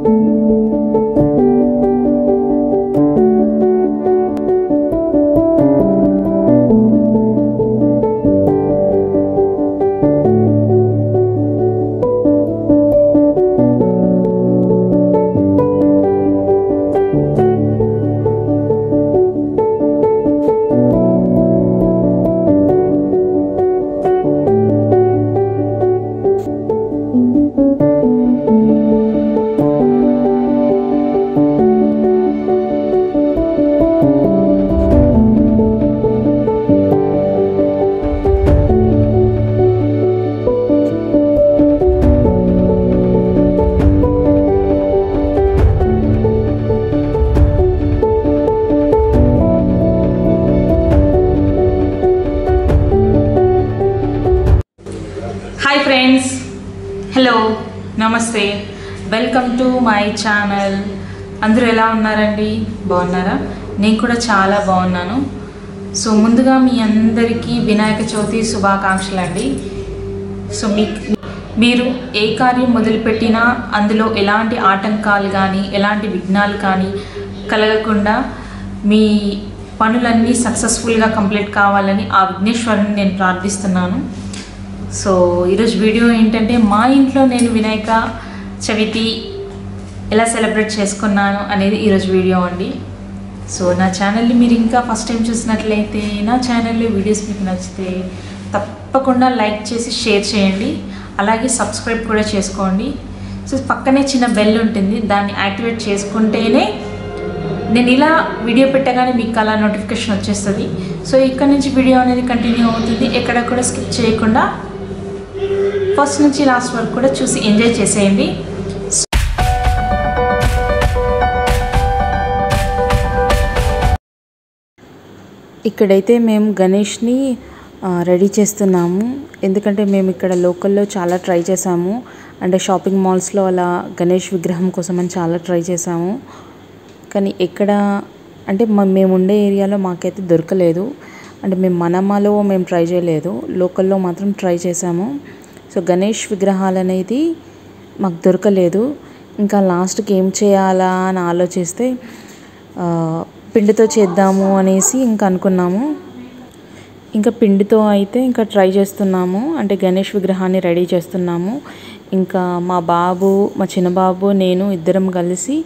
hi friends hello namaste welcome to my channel అందరూ ఎలా ఉన్నారండి బాగున్నారా నేను కూడా చాలా బాగున్నాను సో ముందుగా మీ అందరికీ వినాయక చవితి శుభాకాంక్షలు అండి సో మీ మీరు ఏ కార్యం మొదలుపెట్టినా అందులో ఎలాంటి ఆటంకాలు కానీ ఎలాంటి విఘ్నాలు కానీ కలగకుండా మీ పనులన్నీ సక్సెస్ఫుల్గా కంప్లీట్ కావాలని ఆ విఘ్నేశ్వరుని నేను ప్రార్థిస్తున్నాను సో ఈరోజు వీడియో ఏంటంటే మా ఇంట్లో నేను వినాయక చవితి ఎలా సెలబ్రేట్ చేసుకున్నాను అనేది ఈరోజు వీడియో అండి సో నా ఛానల్ని మీరు ఇంకా ఫస్ట్ టైం చూసినట్లయితే నా ఛానల్లో వీడియోస్ మీకు నచ్చితే తప్పకుండా లైక్ చేసి షేర్ చేయండి అలాగే సబ్స్క్రైబ్ కూడా చేసుకోండి సో పక్కనే చిన్న బెల్ ఉంటుంది దాన్ని యాక్టివేట్ చేసుకుంటేనే నేను ఇలా వీడియో పెట్టగానే మీకు అలా నోటిఫికేషన్ వచ్చేస్తుంది సో ఇక్కడ నుంచి వీడియో అనేది కంటిన్యూ అవుతుంది ఎక్కడ కూడా స్కిప్ చేయకుండా ఫస్ట్ నుంచి లాస్ట్ వరకు కూడా చూసి ఎంజాయ్ చేసేయండి ఇక్కడైతే మేము గణేష్ని ఆ, రెడీ చేస్తున్నాము ఎందుకంటే మేము ఇక్కడ లోకల్లో చాలా ట్రై చేసాము అంటే షాపింగ్ మాల్స్లో అలా గణేష్ విగ్రహం కోసం అని చాలా ట్రై చేసాము కానీ ఎక్కడ అంటే మ- మేము ఉండే ఏరియాలో మాకైతే దొరకలేదు అంటే మేము మనమాలో మేము ట్రై చేయలేదు లోకల్లో మాత్రం ట్రై చేసాము సో గణేష్ విగ్రహాలు అనేది మాకు దొరకలేదు ఇంకా లాస్ట్కి ఏం చేయాలా అని ఆలోచిస్తే ఆ, పిండితో చేద్దాము అనేసి ఇంకా అనుకున్నాము ఇంకా పిండితో అయితే ఇంకా ట్రై చేస్తున్నాము అంటే గణేష్ విగ్రహాన్ని రెడీ చేస్తున్నాము ఇంకా మా బాబు మా చిన్న బాబు నేను ఇద్దరం కలిసి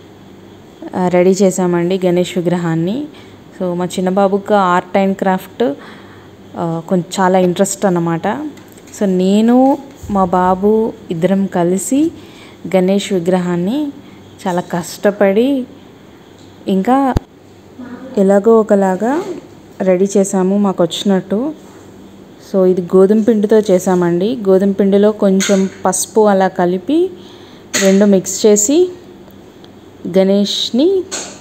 ఆ, రెడీ చేసామండి గణేష్ విగ్రహాన్ని సో మా చిన్న బాబుకి ఆర్ట్ అండ్ క్రాఫ్ట్ ఆ, కొంచెం చాలా ఇంట్రెస్ట్ అన్నమాట సో నేను మా బాబు ఇద్దరం కలిసి గణేష్ విగ్రహాన్ని చాలా కష్టపడి ఇంకా ఎలాగో ఒకలాగా రెడీ చేసాము మాకు వచ్చినట్టు సో ఇది గోధుమ పిండితో చేసామండి గోధుమ పిండిలో కొంచెం పసుపు అలా కలిపి రెండు మిక్స్ చేసి గణేష్ని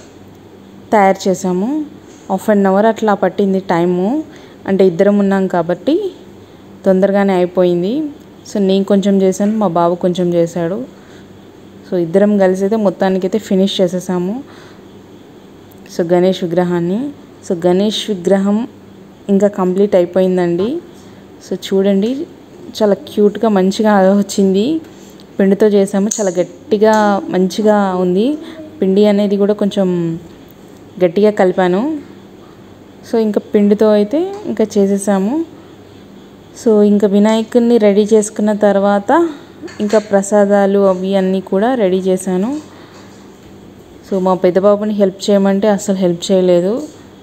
తయారు చేసాము హాఫ్ అన్ అవర్ అట్లా పట్టింది టైము అంటే ఇద్దరం ఉన్నాం కాబట్టి తొందరగానే అయిపోయింది సో నేను కొంచెం చేశాను మా బాబు కొంచెం చేశాడు సో ఇద్దరం కలిసి అయితే మొత్తానికైతే ఫినిష్ చేసేసాము సో గణేష్ విగ్రహాన్ని సో గణేష్ విగ్రహం ఇంకా కంప్లీట్ అయిపోయిందండి సో చూడండి చాలా క్యూట్గా మంచిగా వచ్చింది పిండితో చేసాము చాలా గట్టిగా మంచిగా ఉంది పిండి అనేది కూడా కొంచెం గట్టిగా కలిపాను సో ఇంకా పిండితో అయితే ఇంకా చేసేసాము సో ఇంకా వినాయకుడిని రెడీ చేసుకున్న తర్వాత ఇంకా ప్రసాదాలు అవి అన్నీ కూడా రెడీ చేశాను సో మా పెద్ద బాబుని హెల్ప్ చేయమంటే అసలు హెల్ప్ చేయలేదు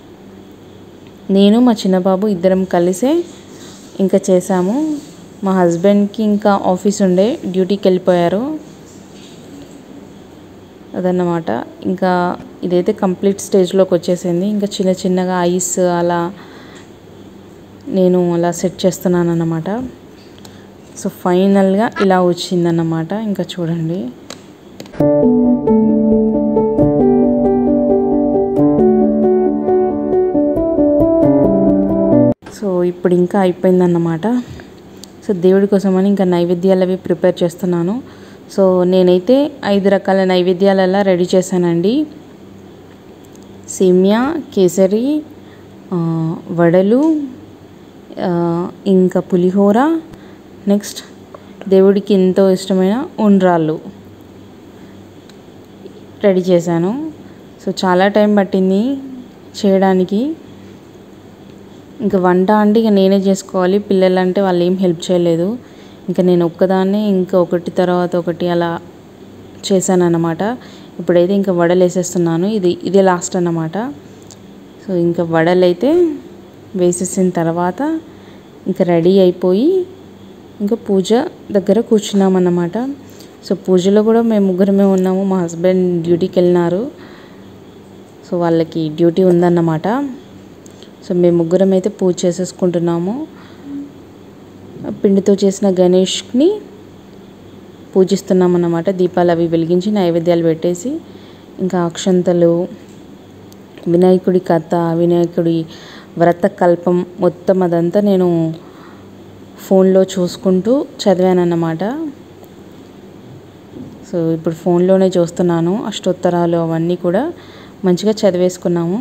నేను మా చిన్న బాబు ఇద్దరం కలిసే ఇంకా చేసాము మా హస్బెండ్కి ఇంకా ఆఫీస్ ఉండే డ్యూటీకి వెళ్ళిపోయారు అదన్నమాట ఇంకా ఇదైతే కంప్లీట్ స్టేజ్లోకి వచ్చేసింది ఇంకా చిన్న చిన్నగా ఐస్ అలా నేను అలా సెట్ చేస్తున్నాను అన్నమాట సో ఫైనల్గా ఇలా వచ్చిందన్నమాట ఇంకా చూడండి సో ఇప్పుడు ఇంకా అయిపోయిందన్నమాట సో దేవుడి కోసమని ఇంకా నైవేద్యాలు అవి ప్రిపేర్ చేస్తున్నాను సో నేనైతే ఐదు రకాల నైవేద్యాలు అలా రెడీ చేశానండి సేమ్యా కేసరి ఆ, వడలు ఆ, ఇంకా పులిహోర నెక్స్ట్ దేవుడికి ఎంతో ఇష్టమైన ఉండ్రాళ్ళు రెడీ చేశాను సో చాలా టైం పట్టింది చేయడానికి ఇంకా వంట అంటే ఇక నేనే చేసుకోవాలి పిల్లలు అంటే వాళ్ళు ఏం హెల్ప్ చేయలేదు ఇంకా నేను ఒక్కదాన్నే ఇంకా ఒకటి తర్వాత ఒకటి అలా చేశాను అన్నమాట ఇప్పుడైతే ఇంకా వడలు వేసేస్తున్నాను ఇది ఇదే లాస్ట్ అన్నమాట సో ఇంకా వడలు అయితే వేసేసిన తర్వాత ఇంకా రెడీ అయిపోయి ఇంకా పూజ దగ్గర కూర్చున్నామన్నమాట సో పూజలో కూడా మేము ముగ్గురమే ఉన్నాము మా హస్బెండ్ డ్యూటీకి వెళ్ళినారు సో వాళ్ళకి డ్యూటీ ఉందన్నమాట సో మేము ముగ్గురం అయితే పూజ చేసేసుకుంటున్నాము పిండితో చేసిన గణేష్ని పూజిస్తున్నాం అన్నమాట దీపాలు అవి వెలిగించి నైవేద్యాలు పెట్టేసి ఇంకా అక్షంతలు వినాయకుడి కథ వినాయకుడి వ్రత కల్పం మొత్తం అదంతా నేను ఫోన్లో చూసుకుంటూ చదివానన్నమాట సో ఇప్పుడు ఫోన్లోనే చూస్తున్నాను అష్టోత్తరాలు అవన్నీ కూడా మంచిగా చదివేసుకున్నాము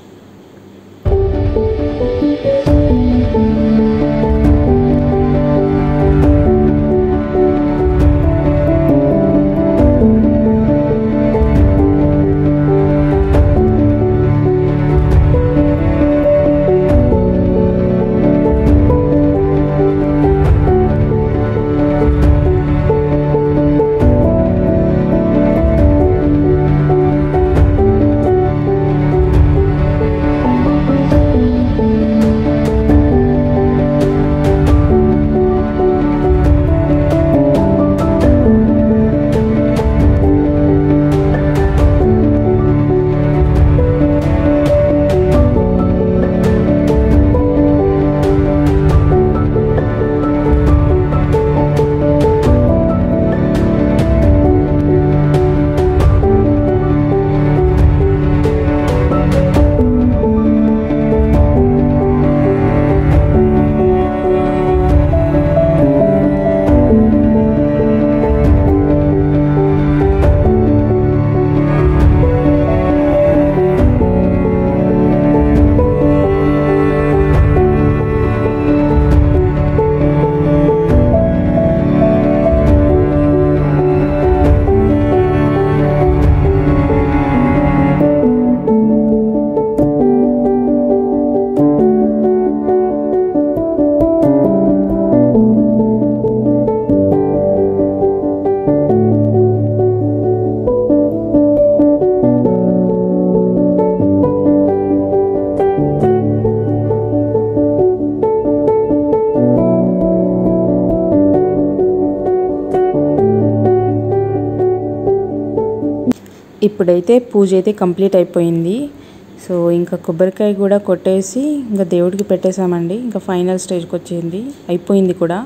ఇప్పుడైతే పూజ అయితే కంప్లీట్ అయిపోయింది సో ఇంకా కొబ్బరికాయ కూడా కొట్టేసి ఇంకా దేవుడికి పెట్టేశామండి ఇంకా ఫైనల్ స్టేజ్కి వచ్చింది అయిపోయింది కూడా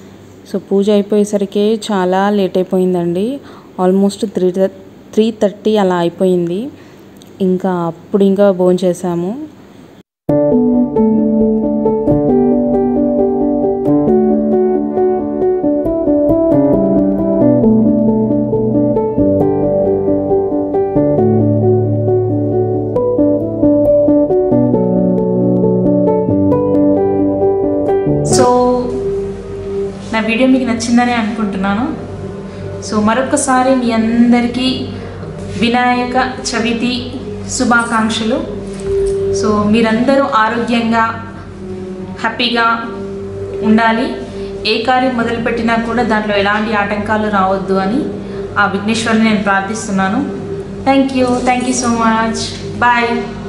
సో పూజ అయిపోయేసరికి చాలా లేట్ అయిపోయిందండి ఆల్మోస్ట్ త్రీ త్రీ థర్టీ అలా అయిపోయింది ఇంకా అప్పుడు ఇంకా భోజనం చేసాము సో నా వీడియో మీకు నచ్చిందని అనుకుంటున్నాను సో మరొకసారి మీ అందరికీ వినాయక చవితి శుభాకాంక్షలు సో మీరందరూ ఆరోగ్యంగా హ్యాపీగా ఉండాలి ఏ కార్యం మొదలుపెట్టినా కూడా దాంట్లో ఎలాంటి ఆటంకాలు రావద్దు అని ఆ విఘ్నేశ్వరుని నేను ప్రార్థిస్తున్నాను thank you thank you so much bye